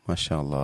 മഷാ അല്ലാ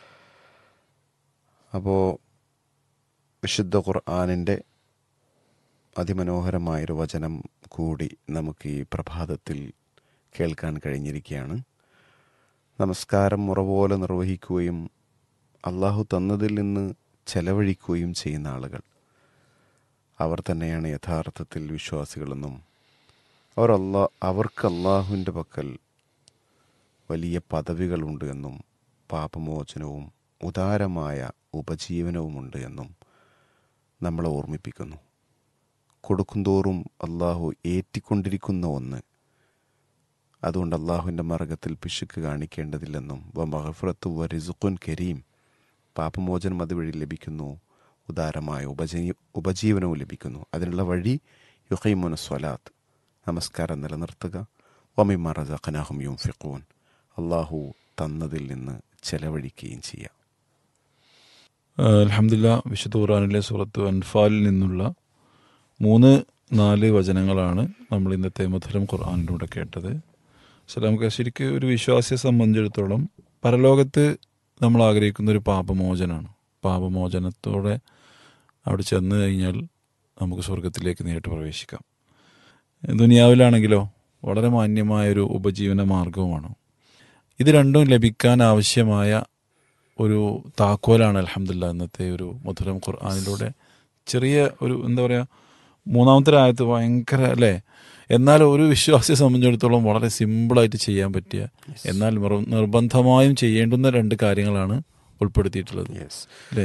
അപ്പോൾ വിശുദ്ധ ഖുർആാനിൻ്റെ അതിമനോഹരമായൊരു വചനം കൂടി നമുക്ക് ഈ പ്രഭാതത്തിൽ കേൾക്കാൻ കഴിഞ്ഞിരിക്കുകയാണ് നമസ്കാരം മുറപോലെ നിർവഹിക്കുകയും അള്ളാഹു തന്നതിൽ നിന്ന് ചെലവഴിക്കുകയും ചെയ്യുന്ന ആളുകൾ അവർ തന്നെയാണ് യഥാർത്ഥത്തിൽ വിശ്വാസികളെന്നും അവർ അല്ലാ അവർക്ക് അള്ളാഹുവിൻ്റെ പക്കൽ വലിയ പദവികളുണ്ട് എന്നും പാപമോചനവും ഉദാരമായ ഉപജീവനവുമുണ്ട് എന്നും നമ്മളെ ഓർമ്മിപ്പിക്കുന്നു കൊടുക്കുന്തോറും അള്ളാഹു ഏറ്റിക്കൊണ്ടിരിക്കുന്ന ഒന്ന് അതുകൊണ്ട് അള്ളാഹുവിൻ്റെ മാർഗത്തിൽ പിശുക്ക് കാണിക്കേണ്ടതില്ലെന്നും വ മഹഫറത്ത് വ റിസുഖുൻ കരീം പാപമോചനം അതുവഴി ലഭിക്കുന്നു ഉദാരമായ ഉപജീ ഉപജീവനവും ലഭിക്കുന്നു അതിനുള്ള വഴി യുഹൈമുന സ്വലാത്ത് നമസ്കാരം നിലനിർത്തുക വമിമ റസഖനാഹും യും ഫിഖൂൻ അള്ളാഹു തന്നതിൽ നിന്ന് ചെലവഴിക്കുകയും ചെയ്യാം അലഹമില്ല വിശുദ്ധ ഖുറാനിലെ സൂറത്ത് അൻഫാലിൽ നിന്നുള്ള മൂന്ന് നാല് വചനങ്ങളാണ് നമ്മൾ ഇന്നത്തെ മധുരം ഖുർആാനിലൂടെ കേട്ടത് സലാമക്ക് ശരിക്കും ഒരു വിശ്വാസിയെ സംബന്ധിച്ചിടത്തോളം പരലോകത്ത് നമ്മൾ ആഗ്രഹിക്കുന്ന ഒരു പാപമോചനമാണ് പാപമോചനത്തോടെ അവിടെ ചെന്ന് കഴിഞ്ഞാൽ നമുക്ക് സ്വർഗത്തിലേക്ക് നേരിട്ട് പ്രവേശിക്കാം ദുനിയാവിലാണെങ്കിലോ വളരെ മാന്യമായൊരു ഉപജീവന മാർഗവുമാണ് ഇത് രണ്ടും ലഭിക്കാൻ ആവശ്യമായ ഒരു താക്കോലാണ് അലഹമില്ല ഇന്നത്തെ ഒരു മധുരം ഖുർആാനിലൂടെ ചെറിയ ഒരു എന്താ പറയുക മൂന്നാമത്തെ ആയത്ത് ഭയങ്കര അല്ലേ എന്നാൽ ഒരു വിശ്വാസിയെ സംബന്ധിച്ചിടത്തോളം വളരെ സിമ്പിളായിട്ട് ചെയ്യാൻ പറ്റിയ എന്നാൽ നിർ- നിർബന്ധമായും ചെയ്യേണ്ടുന്ന രണ്ട് കാര്യങ്ങളാണ് ഉൾപ്പെടുത്തിയിട്ടുള്ളത് യെസ് അല്ലേ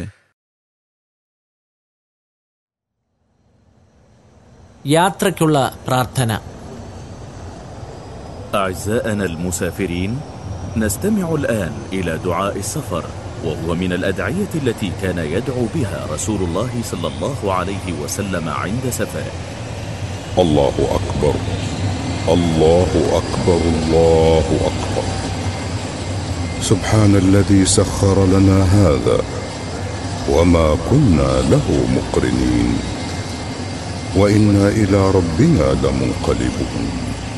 യാത്രയ്ക്കുള്ള പ്രാർത്ഥന أعزائنا المسافرين نستمع الآن إلى دعاء السفر وهو من الأدعية التي كان يدعو بها رسول الله صلى الله عليه وسلم عند سفره الله أكبر الله أكبر الله أكبر سبحان الذي سخر لنا هذا وما كنا له مقرنين وإنا إلى ربنا لمنقلبون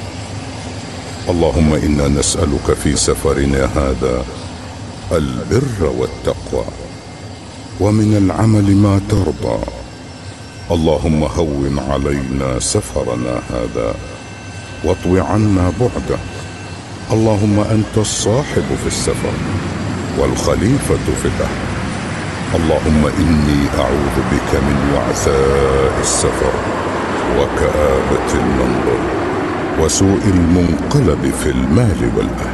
اللهم إنا نسألك في سفرنا هذا البر والتقوى ومن العمل ما ترضى اللهم هون علينا سفرنا هذا واطو عنا بعده اللهم انت الصاحب في السفر والخليفه في الاهل اللهم اني اعوذ بك من وعثاء السفر وكابه المنظر وسوء المنقلب في المال والاهل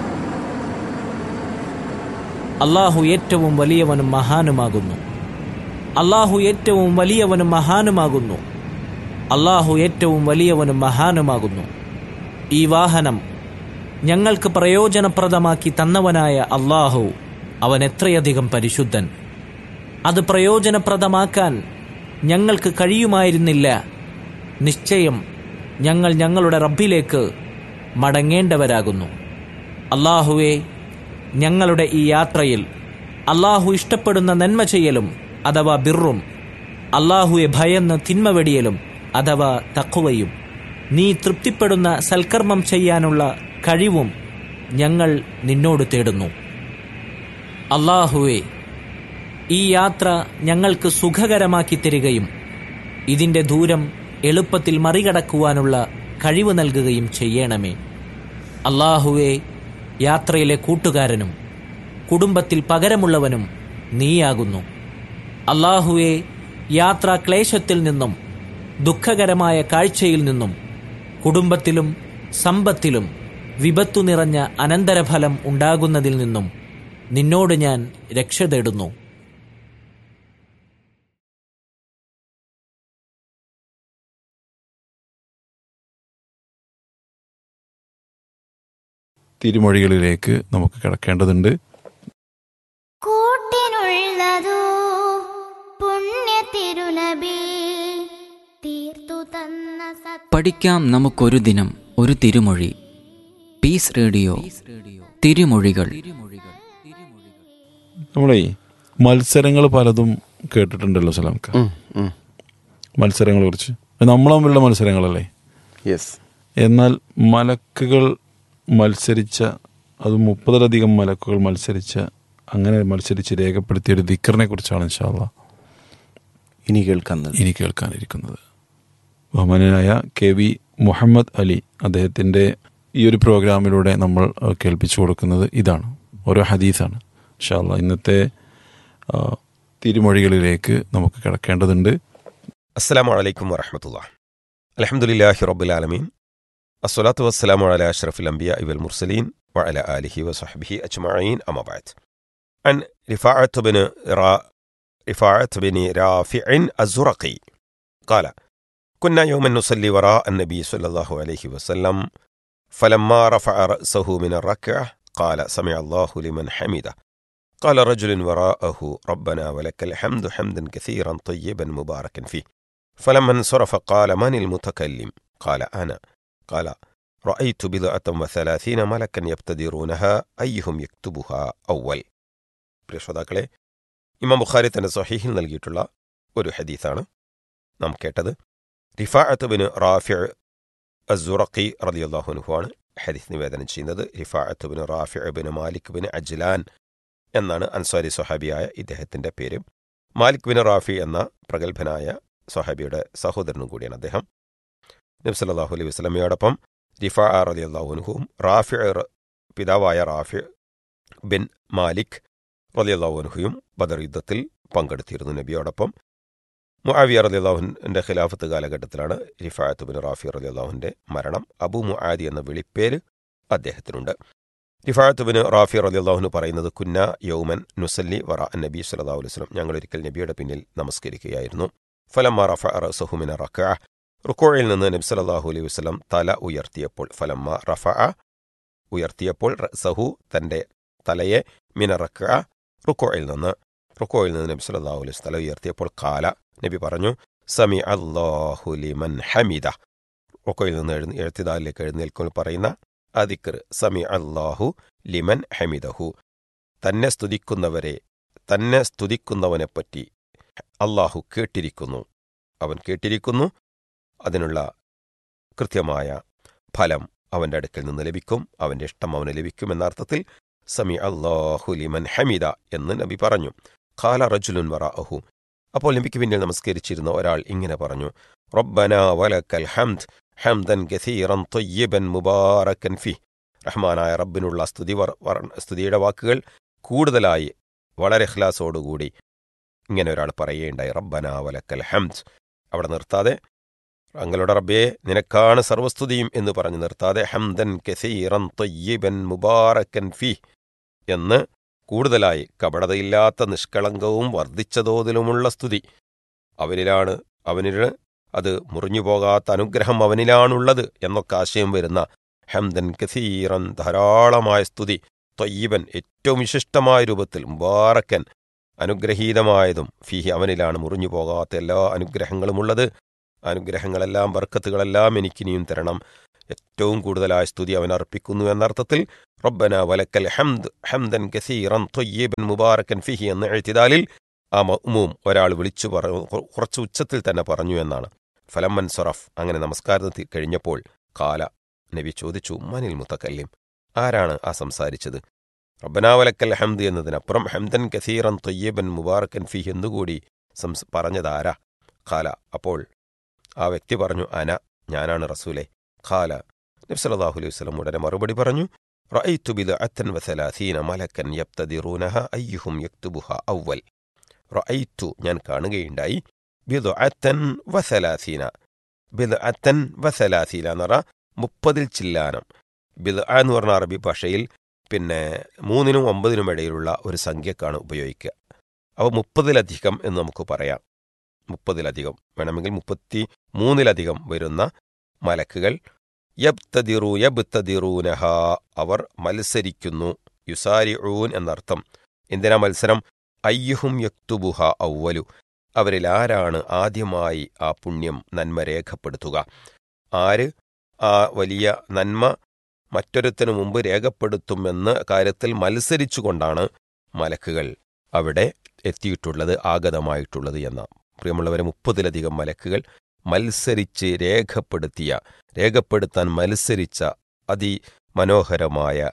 അള്ളാഹു ഏറ്റവും വലിയവനും മഹാനുമാകുന്നു അള്ളാഹു ഏറ്റവും വലിയവനും മഹാനുമാകുന്നു അള്ളാഹു ഏറ്റവും വലിയവനും മഹാനുമാകുന്നു ഈ വാഹനം ഞങ്ങൾക്ക് പ്രയോജനപ്രദമാക്കി തന്നവനായ അള്ളാഹു അവൻ എത്രയധികം പരിശുദ്ധൻ അത് പ്രയോജനപ്രദമാക്കാൻ ഞങ്ങൾക്ക് കഴിയുമായിരുന്നില്ല നിശ്ചയം ഞങ്ങൾ ഞങ്ങളുടെ റബ്ബിലേക്ക് മടങ്ങേണ്ടവരാകുന്നു അള്ളാഹുവെ ഞങ്ങളുടെ ഈ യാത്രയിൽ അള്ളാഹു ഇഷ്ടപ്പെടുന്ന നന്മ ചെയ്യലും അഥവാ ബിറും അള്ളാഹുവെ ഭയന്ന് തിന്മ വെടിയലും അഥവാ തക്കുവയും നീ തൃപ്തിപ്പെടുന്ന സൽക്കർമ്മം ചെയ്യാനുള്ള കഴിവും ഞങ്ങൾ നിന്നോട് തേടുന്നു അള്ളാഹുവെ ഈ യാത്ര ഞങ്ങൾക്ക് സുഖകരമാക്കി തരികയും ഇതിന്റെ ദൂരം എളുപ്പത്തിൽ മറികടക്കുവാനുള്ള കഴിവ് നൽകുകയും ചെയ്യണമേ അള്ളാഹുവെ യാത്രയിലെ കൂട്ടുകാരനും കുടുംബത്തിൽ പകരമുള്ളവനും നീയാകുന്നു അള്ളാഹുവെ യാത്രാ ക്ലേശത്തിൽ നിന്നും ദുഃഖകരമായ കാഴ്ചയിൽ നിന്നും കുടുംബത്തിലും സമ്പത്തിലും വിപത്തു നിറഞ്ഞ അനന്തരഫലം ഉണ്ടാകുന്നതിൽ നിന്നും നിന്നോട് ഞാൻ രക്ഷ തേടുന്നു തിരുമൊഴികളിലേക്ക് നമുക്ക് കിടക്കേണ്ടതുണ്ട് കൂട്ടിനുള്ളതോ പുണ്യ തിരുനബി തീർത്തു തന്ന സത് പഠിക്കാം നമുക്കൊരു ദിനം ഒരു തിരുമൊഴി പീസ് റേഡിയോ തിരുമൊഴികൾ നമ്മളേ മത്സരങ്ങൾ പലതും കേട്ടിട്ടുണ്ടല്ലോ സലാംക്ക മത്സരങ്ങളെ കുറിച്ച് നമ്മൾ തമ്മിലുള്ള മത്സരങ്ങളല്ലേ യെസ് എന്നാൽ മലക്കുകൾ മത്സരിച്ച അത് മുപ്പതിലധികം മലക്കുകൾ മത്സരിച്ച അങ്ങനെ മത്സരിച്ച് രേഖപ്പെടുത്തിയ ഒരു ദിക്കറിനെ കുറിച്ചാണ് ഇൻഷാല്ല ഇനി കേൾക്കുന്നത് ഇനി കേൾക്കാനിരിക്കുന്നത് ബഹുമാനായ കെ വി മുഹമ്മദ് അലി അദ്ദേഹത്തിൻ്റെ ഈ ഒരു പ്രോഗ്രാമിലൂടെ നമ്മൾ അഹ്, കേൾപ്പിച്ചു കൊടുക്കുന്നത് ഇതാണ് ഓരോ ഹദീസാണ് ഇൻഷാല്ല ഇന്നത്തെ ആ, തിരുമൊഴികളിലേക്ക് നമുക്ക് കിടക്കേണ്ടതുണ്ട് അസ്സലാമു അലൈക്കും വറഹമത്തുള്ള അലഹമുല്ലാഹി റബ്ബുലാലമീൻ അസ്സലാത്തു വസ്സലാമു അല അഷ്റഫുൽ അംബിയ ഇവൽ മുർസലീൻ وعلى آله وصحبه أجمعين أما بعد عن رفاعة بن را رفاعة بن رافع الزرقي قال كنا يوما نصلي وراء النبي صلى الله عليه وسلم فلما رفع رأسه من الركعة قال سمع الله لمن حمده قال رجل وراءه ربنا ولك الحمد حمدا كثيرا طيبا مباركا فيه فلما انصرف قال من المتكلم قال أنا قال رأيت بضعة وثلاثين ملكا يبتدرونها أيهم يكتبها أول പ്രിയ ശ്രോതാക്കളെ ഇമാം ബുഖാരി തന്റെ സഹീഹിൽ നൽകിയിട്ടുള്ള ഒരു ഹദീസാണ് നാം കേട്ടത് റിഫാഅത്ത് ബിൻ റാഫിഅ അസുറഖി റളിയല്ലാഹു ആണ് ഹദീസ് നിവേദനം ചെയ്യുന്നത് Rifaah bin Rafi bin Malik bin Ajlan എന്നാണ് അൻസാരി സ്വഹാബിയായ ഇദ്ദേഹത്തിന്റെ പേര് മാലിക് ബിൻ റാഫി എന്ന പ്രഗത്ഭനായ സ്വഹാബിയുടെ സഹോദരനും കൂടിയാണ് അദ്ദേഹം നബ്സല്ലാഹു അലൈഹി വസ്ലമയോടൊപ്പം റിഫ അലി അള്ളാഹുനുഹും റാഫി പിതാവായ റാഫി ബിൻ മാലിക് റലി അള്ളാഹുനുഹയും ബദർ യുദ്ധത്തിൽ പങ്കെടുത്തിരുന്നു നബിയോടൊപ്പം മുആവിയ റലി അള്ളാഹുവിൻ്റെ ഖിലാഫത്ത് കാലഘട്ടത്തിലാണ് റിഫായത്ത് ബിൻ റാഫി റലി അള്ളാഹുവിൻ്റെ മരണം അബു മുആദി എന്ന വിളിപ്പേര് അദ്ദേഹത്തിനുണ്ട് റിഫായത്ത് ബിൻ റാഫി റലി അള്ളാഹുന് പറയുന്നത് കുന്ന യൗമൻ നുസല്ലി വറ നബി സല്ലല്ലാഹു അലൈഹി വസല്ലം ഞങ്ങൾ ഒരിക്കൽ നബിയുടെ പിന്നിൽ നമസ്കരിക്കുകയായിരുന്നു ഫലമ്മ റഫ റസഹുമിന റക്ക റുക്കോയിൽ നിന്ന് നബി സല്ലല്ലാഹു അലൈഹി വസല്ലം തല ഉയർത്തിയപ്പോൾ ഫലമ്മ റഫ ഉയർത്തിയപ്പോൾ സഹു തന്റെ തലയെ മിന റക്ക റുക്കോയിൽ നിന്ന് റുക്കോയിൽ നിന്ന് നബി സല്ലല്ലാഹു അലൈഹി വസല്ലം തല ഉയർത്തിയപ്പോൾ കാല നബി പറഞ്ഞു സമി അല്ലാഹു ലിമൻ ഹമിദ റുക്കോയിൽ നിന്ന് എഴുന്ന എഴുത്തിദാലിലേക്ക് എഴുന്നേൽക്കുമ്പോൾ പറയുന്ന അതിക്കർ സമി അല്ലാഹു ലിമൻ ഹമിദഹു തന്നെ സ്തുതിക്കുന്നവരെ തന്നെ സ്തുതിക്കുന്നവനെപ്പറ്റി അള്ളാഹു കേട്ടിരിക്കുന്നു അവൻ കേട്ടിരിക്കുന്നു അതിനുള്ള കൃത്യമായ ഫലം അവന്റെ അടുക്കൽ നിന്ന് ലഭിക്കും അവന്റെ ഇഷ്ടം അവന് ലഭിക്കും എന്ന അർത്ഥത്തിൽ സമി അള്ളാഹു ലിമൻ ഹമിദ എന്ന് നബി പറഞ്ഞു ഖാല റജുലുൻ വറാഅഹു അപ്പോൾ നബിക്ക് പിന്നിൽ നമസ്കരിച്ചിരുന്ന ഒരാൾ ഇങ്ങനെ പറഞ്ഞു റബ്ബന വലക്കൽ ഹംദ് ഹംദൻ ഗസീറൻ തൊയ്യബൻ മുബാറക്കൻ ഫി റഹ്മാനായ റബ്ബിനുള്ള സ്തുതി വർ- വർ- സ്തുതിയുടെ വാക്കുകൾ കൂടുതലായി വളരെ ഖ്ലാസോടുകൂടി ഇങ്ങനെ ഒരാൾ പറയുകയുണ്ടായി റബ്ബന വലക്കൽ ഹംദ് അവിടെ നിർത്താതെ അങ്ങളുടെ റബ്ബേ നിനക്കാണ് സർവസ്തുതിയും എന്ന് പറഞ്ഞു നിർത്താതെ ഹംദൻ കസീറൻ തൊയ്യബൻ മുബാറക്കൻ ഫി എന്ന് കൂടുതലായി കപടതയില്ലാത്ത നിഷ്കളങ്കവും വർദ്ധിച്ച തോതിലുമുള്ള സ്തുതി അവനിലാണ് അവനില് അത് മുറിഞ്ഞുപോകാത്ത അനുഗ്രഹം അവനിലാണുള്ളത് എന്നൊക്കെ ആശയം വരുന്ന ഹംദൻ കസീറൻ ധാരാളമായ സ്തുതി തൊയ്യബൻ ഏറ്റവും വിശിഷ്ടമായ രൂപത്തിൽ മുബാറക്കൻ അനുഗ്രഹീതമായതും ഫിഹി അവനിലാണ് മുറിഞ്ഞു പോകാത്ത എല്ലാ അനുഗ്രഹങ്ങളുമുള്ളത് അനുഗ്രഹങ്ങളെല്ലാം ബർക്കത്തുകളെല്ലാം എനിക്കിനിയും തരണം ഏറ്റവും കൂടുതലായ സ്തുതി അവൻ അർപ്പിക്കുന്നു എന്നർത്ഥത്തിൽ റബ്ബന വലക്കൽ ഹംദ് ഹംദൻ കസീറൻ തൊയ്യബൻ മുബാറക്കൻ ഫിഹി എന്ന എഴുത്തിദാലിൽ ആ മഅ്മൂം ഒരാൾ വിളിച്ചു പറ കുറച്ച് ഉച്ചത്തിൽ തന്നെ പറഞ്ഞു എന്നാണ് ഫലമ്മൻ സൊറഫ് അങ്ങനെ നമസ്കാരം കഴിഞ്ഞപ്പോൾ കാല നബി ചോദിച്ചു മനിൽ മുത്തക്കല്ലിം ആരാണ് ആ സംസാരിച്ചത് റബ്ബനാവലക്കൽ ഹംദ് എന്നതിനപ്പുറം ഹംദൻ കസീറൻ തൊയ്യബൻ മുബാറക്കൻ ഫി എന്നുകൂടി സംസ് പറഞ്ഞതാരാ ഖാല അപ്പോൾ ആ വ്യക്തി പറഞ്ഞു അന ഞാനാണ് റസൂലെ ഖാല നബ്സലാഹു അലൈഹി വസ്ലം ഉടനെ മറുപടി പറഞ്ഞു റഅയ്തു ബിദ്അത്തൻ വസലാസീന മലക്കൻ യബ്തദിറൂനഹ അയ്യുഹും യക്തുബുഹ അവൽ റഅയ്തു ഞാൻ കാണുകയുണ്ടായി ബിദ്അത്തൻ വസലാസീന ബിദ്അത്തൻ വസലാസീന എന്ന് പറഞ്ഞാൽ മുപ്പതിൽ ചില്ലാനം ബിദ് എന്ന് പറഞ്ഞ അറബി ഭാഷയിൽ പിന്നെ മൂന്നിനും ഒമ്പതിനും ഇടയിലുള്ള ഒരു സംഖ്യക്കാണ് ഉപയോഗിക്കുക അപ്പോൾ മുപ്പതിലധികം എന്ന് നമുക്ക് പറയാം മുപ്പതിലധികം വേണമെങ്കിൽ മുപ്പത്തി മൂന്നിലധികം വരുന്ന മലക്കുകൾ യബ്തദിറു യബ്തദിറൂനഹ അവർ മത്സരിക്കുന്നു യുസാരിഊൻ എന്നർത്ഥം എന്തിനാ മത്സരം അയ്യുഹും യക്തുബുഹ ഔവലു അവരിൽ ആരാണ് ആദ്യമായി ആ പുണ്യം നന്മ രേഖപ്പെടുത്തുക ആര് ആ വലിയ നന്മ മറ്റൊരുത്തിനു മുമ്പ് രേഖപ്പെടുത്തുമെന്ന കാര്യത്തിൽ മത്സരിച്ചുകൊണ്ടാണ് മലക്കുകൾ അവിടെ എത്തിയിട്ടുള്ളത് ആഗതമായിട്ടുള്ളത് എന്ന പ്രിയമുള്ളവരെ മുപ്പതിലധികം മലക്കുകൾ മത്സരിച്ച് രേഖപ്പെടുത്തിയ രേഖപ്പെടുത്താൻ മത്സരിച്ച അതിമനോഹരമായ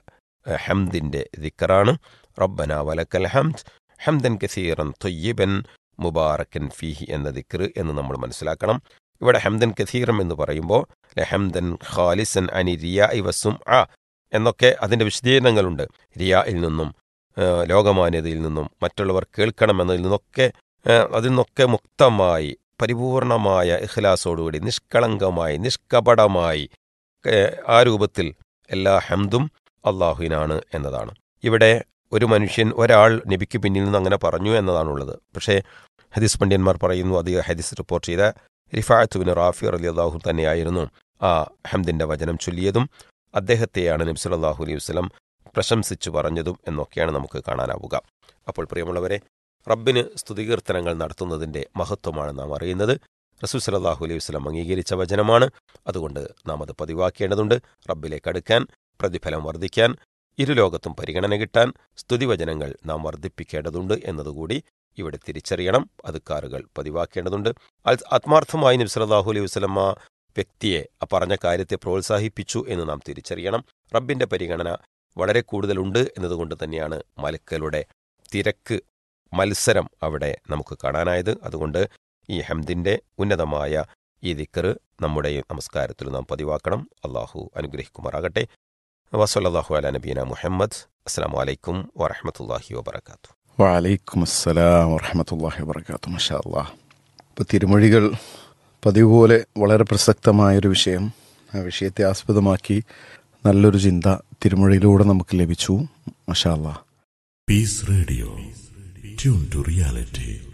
ഏഹ്, ഹംദിൻ്റെ ദിക്കറാണ് റബ്ബന വലക്കൽ ഹംദ് ഹംദൻ കസീറൻ തൊയ്യബൻ മുബാറക്കൻ ഫീഹി എന്ന ദിക്ർ എന്ന് നമ്മൾ മനസ്സിലാക്കണം ഇവിടെ ഹംദൻ കസീറം എന്ന് പറയുമ്പോൾ ഹംദൻ ഖാലിസൻ അനി റിയ വസും ആ എന്നൊക്കെ അതിൻ്റെ വിശദീകരണങ്ങളുണ്ട് റിയായിൽ നിന്നും ഏഹ്, ലോകമാന്യതയിൽ നിന്നും മറ്റുള്ളവർ കേൾക്കണമെന്നതിൽ നിന്നൊക്കെ ഏഹ്, അതിൽ നിന്നൊക്കെ മുക്തമായി പരിപൂർണമായ ഇഖ്ലാസോടുകൂടി നിഷ്കളങ്കമായി നിഷ്കപടമായി ഏഹ്, ആ രൂപത്തിൽ എല്ലാ ഹംദും അള്ളാഹുവിനാണ് എന്നതാണ് ഇവിടെ ഒരു മനുഷ്യൻ ഒരാൾ നബിക്ക് പിന്നിൽ നിന്ന് അങ്ങനെ പറഞ്ഞു എന്നതാണുള്ളത് പക്ഷേ ഹദീസ് പണ്ഡിയന്മാർ പറയുന്നു അത് ഹദീസ് റിപ്പോർട്ട് ചെയ്ത റിഫാത്തുബിൻ റാഫി അലി അള്ളാഹു തന്നെയായിരുന്നു ആ ഹംദിന്റെ വചനം ചൊല്ലിയതും അദ്ദേഹത്തെയാണ് നബി സല്ലല്ലാഹു അലൈഹി വസല്ലം പ്രശംസിച്ചു പറഞ്ഞതും എന്നൊക്കെയാണ് നമുക്ക് കാണാനാവുക അപ്പോൾ പ്രിയമുള്ളവരെ റബ്ബിന് സ്തുതികീർത്തനങ്ങൾ നടത്തുന്നതിന്റെ മഹത്വമാണ് നാം അറിയുന്നത് റസൂൽ സല്ലല്ലാഹു അലൈഹി വസല്ലം അംഗീകരിച്ച വചനമാണ് അതുകൊണ്ട് നാം അത് പതിവാക്കേണ്ടതുണ്ട് റബ്ബിലേക്ക് അടുക്കാൻ പ്രതിഫലം വർദ്ധിക്കാൻ ഇരുലോകത്തും പരിഗണന കിട്ടാൻ സ്തുതിവചനങ്ങൾ നാം വർദ്ധിപ്പിക്കേണ്ടതുണ്ട് എന്നതുകൂടി ഇവിടെ തിരിച്ചറിയണം അത് കാറുകൾ പതിവാക്കേണ്ടതുണ്ട് അത് ആത്മാർത്ഥമായി നബി സല്ലല്ലാഹു അലൈഹി വസല്ലം ആ വ്യക്തിയെ ആ പറഞ്ഞ കാര്യത്തെ പ്രോത്സാഹിപ്പിച്ചു എന്ന് നാം തിരിച്ചറിയണം റബ്ബിന്റെ പരിഗണന വളരെ കൂടുതലുണ്ട് എന്നതുകൊണ്ട് തന്നെയാണ് മലക്കലുടെ തിരക്ക് മത്സരം അവിടെ നമുക്ക് കാണാനായത് അതുകൊണ്ട് ഈ ഹംദിന്റെ ഉന്നതമായ ഈ ദിക്കറ് നമ്മുടെ നമസ്കാരത്തിൽ നാം പതിവാക്കണം അള്ളാഹു അനുഗ്രഹിക്കുമാറാകട്ടെ വസല്ലാഹു അല നബീന മുഹമ്മദ് അസ്സാം വലൈക്കും വറഹമത്തല്ലാഹി വബർക്കാത്തു വലൈക്കും അസ്സലാം വറഹമത്തല്ലാഹി വബർക്കാത്തു മഷാ അല്ലാ ഇപ്പോൾ തിരുമൊഴികൾ പതിവ് പോലെ വളരെ പ്രസക്തമായൊരു വിഷയം ആ വിഷയത്തെ ആസ്പദമാക്കി നല്ലൊരു ചിന്ത തിരുമൊഴിയിലൂടെ നമുക്ക് ലഭിച്ചു മഷാ അല്ലാ Peace Radio. Tune to reality.